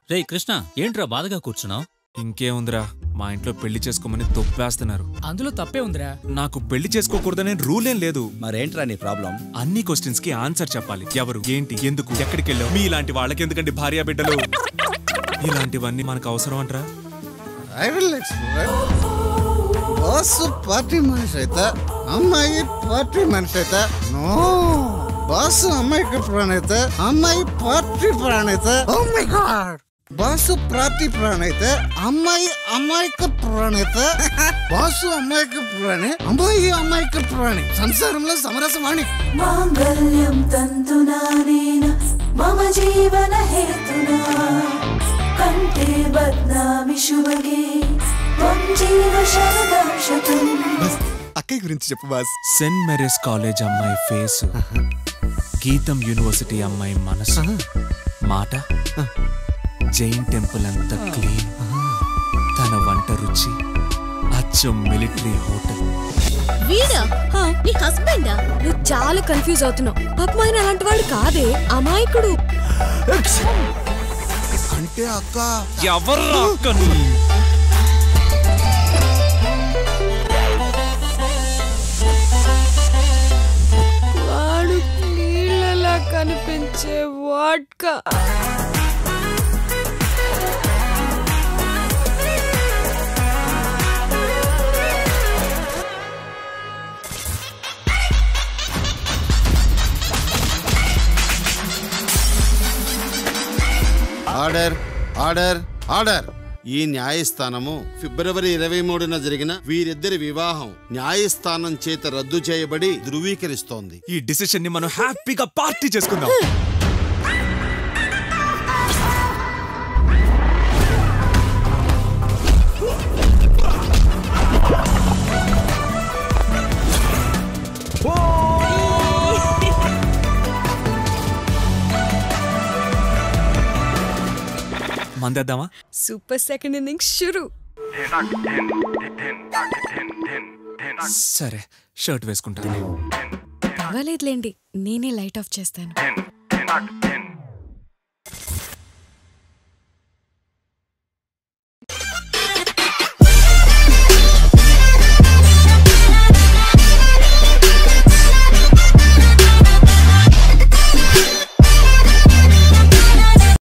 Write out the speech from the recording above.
రేయ్ కృష్ణ ఏంట్రా బాధగా కూర్చున్నావు ఇంకేముందిరా మా ఇంట్లో పెళ్లి చేసుకోమని తొప్పేస్తున్నారు అందులో తప్పే ఉందిరా నాకు పెళ్లి చేసుకోకూడదనే రూల్ ఏం లేదు మరేంట్రా నీ ప్రాబ్లం అన్ని క్వశ్చన్స్ కి ఆన్సర్ చెప్పాలి ఎవరు ఏంటి ఎందుకు ఎక్కడికి వెళ్ళావు మీ ఇలాంటి వాళ్ళకి ఎందుకండి భార్య బిడ్డలు ఇలాంటివన్నీ మనకు అవసరం అంటరా I will explain boss party మనిషి అయితే అమ్మాయి పార్టీ మనిషి అయితే నో బాస్ అమ్మాయికి ప్రాణైతే అమ్మాయి పార్టీ ప్రాణైతే oh my god boss party ప్రాణైతే అమ్మాయి అమ్మాయికి ప్రాణైతే బాసు అమ్మాయికి ప్రాణి అమ్మాయి అమ్మాయికి ప్రాణి సంసారంలో సమరసమాణి మాంగళ్యం తంతునానేన మమ జీవన హేతునా కంఠే బద్నామి శుభగే త్వం జీవ శరదం శతం అక్కయ్య గురించి చెప్పు బాస్ సెంట్ మేరీస్ కాలేజ్ అమ్మాయి ఫేస్ గీతం యూనివర్సిటీ అమ్మాయి మనసు మాట జైన్ టెంపుల్ అంత క్లీన్ తన వంట రుచి అచ్చం మిలిటరీ హోటల్ వీడా నీ హస్బెండా నువ్వు చాలా కన్ఫ్యూజ్ అవుతున్నావు పాపం ఆయన అలాంటి వాడు కాదే అమాయకుడు అంటే అక్క ఎవర్రా అక్కని వాడు నీళ్ళలా కనిపించే వాడ్కా ఆర్డర్ ఆర్డర్ ఆర్డర్ ఈ న్యాయస్థానము ఫిబ్రవరి ఇరవై మూడున జరిగిన వీరిద్దరి వివాహం న్యాయస్థానం చేత రద్దు చేయబడి ధృవీకరిస్తోంది ఈ డిసిషన్ ని మనం హ్యాపీగా పార్టీ చేసుకుందాం మందేద్దామా సూపర్ సెకండ్ ఇన్నింగ్స్ షురు సరే షర్ట్ వేసుకుంటాను పర్వాలేదులేండి నేనే లైట్ ఆఫ్ చేస్తాను